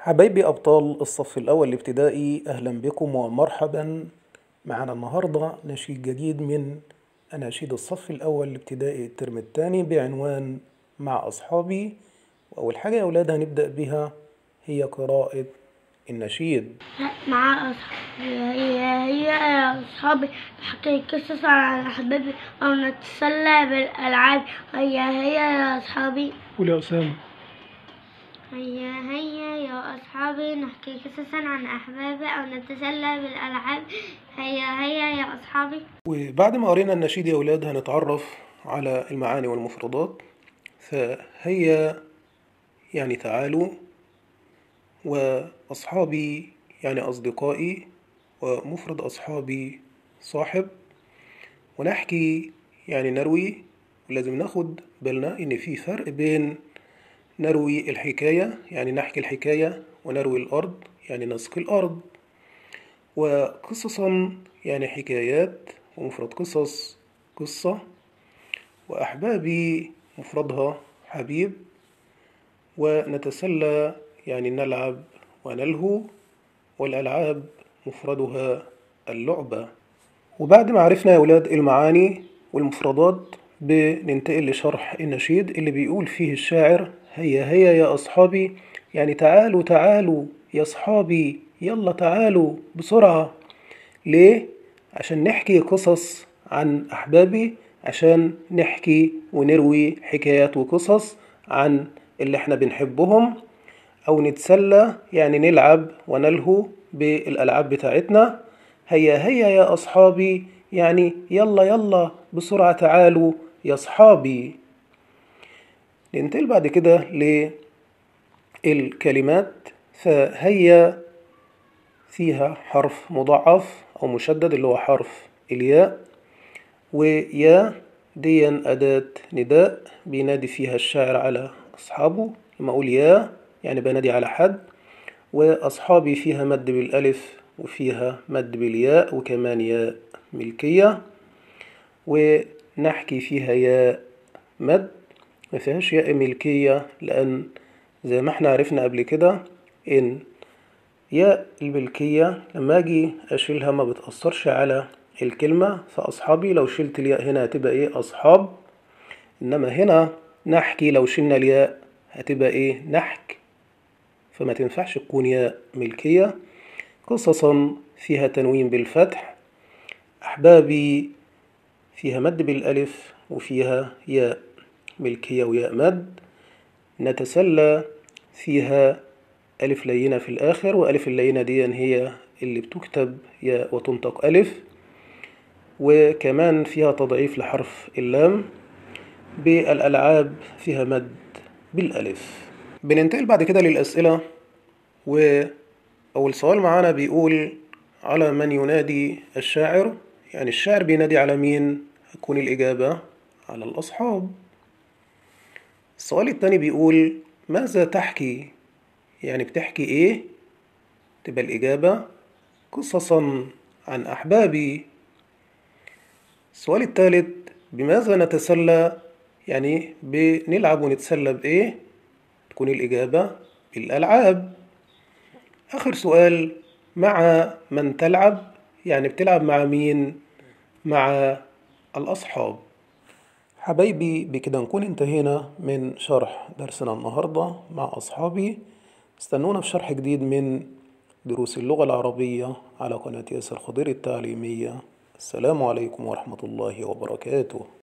حبايبي أبطال الصف الأول الابتدائي أهلا بكم ومرحبا معنا النهاردة نشيد جديد من أناشيد الصف الأول الابتدائي الترم الثاني بعنوان مع أصحابي وأول حاجة يا أولاد هنبدأ بها هي قراءة النشيد مع أصحابي هي هي يا أصحابي نحكي قصص عن أحبابي أو نتسلى بالألعاب هي هي يا أصحابي قول يا أسامة هيا هيا يا أصحابي نحكي قصصا عن أحبابي أو نتسلى بالألعاب هيا هيا يا أصحابي وبعد ما قرينا النشيد يا أولاد هنتعرف على المعاني والمفردات فهيا يعني تعالوا وأصحابي يعني أصدقائي ومفرد أصحابي صاحب ونحكي يعني نروي ولازم ناخد بالنا إن في فرق بين نروي الحكاية يعني نحكي الحكاية ونروي الأرض يعني نسقي الأرض وقصصا يعني حكايات ومفرد قصص قصة وأحبابي مفردها حبيب ونتسلى يعني نلعب ونلهو والألعاب مفردها اللعبة وبعد ما عرفنا يا ولاد المعاني والمفردات بننتقل لشرح النشيد اللي بيقول فيه الشاعر هيا هيا يا أصحابي يعني تعالوا تعالوا يا أصحابي يلا تعالوا بسرعة ليه؟ عشان نحكي قصص عن أحبابي عشان نحكي ونروي حكايات وقصص عن اللي احنا بنحبهم أو نتسلى يعني نلعب ونلهو بالألعاب بتاعتنا هيا هيا يا أصحابي يعني يلا يلا بسرعة تعالوا يا أصحابي ننتقل بعد كده للكلمات فهيا فيها حرف مضاعف أو مشدد اللي هو حرف الياء ويا دي أداة نداء بينادي فيها الشاعر على أصحابه لما أقول يا يعني بنادي على حد وأصحابي فيها مد بالألف وفيها مد بالياء وكمان ياء ملكية ونحكي فيها ياء مد ما فيهاش ياء ملكية لأن زي ما احنا عرفنا قبل كده إن ياء الملكية لما أجي أشيلها ما بتأثرش على الكلمة فأصحابي لو شلت الياء هنا هتبقى إيه أصحاب إنما هنا نحكي لو شلنا الياء هتبقى إيه نحك فما تنفعش تكون ياء ملكية قصصا فيها تنوين بالفتح أحبابي فيها مد بالألف وفيها ياء ملكية وياء مد نتسلى فيها ألف لينة في الآخر وألف اللينة دي هي اللي بتكتب ياء وتنطق ألف وكمان فيها تضعيف لحرف اللام بالألعاب فيها مد بالألف بننتقل بعد كده للأسئلة وأول سؤال معانا بيقول على من ينادي الشاعر يعني الشاعر بينادي على مين هتكون الإجابة على الأصحاب السؤال التاني بيقول ماذا تحكي يعني بتحكي إيه تبقى الإجابة قصصا عن أحبابي السؤال الثالث بماذا نتسلى يعني بنلعب ونتسلى بإيه تكون الإجابة بالألعاب آخر سؤال مع من تلعب يعني بتلعب مع مين مع الأصحاب حبايبي بكده نكون انتهينا من شرح درسنا النهاردة مع أصحابي استنونا في شرح جديد من دروس اللغة العربية على قناة ياسر خضير التعليمية السلام عليكم ورحمة الله وبركاته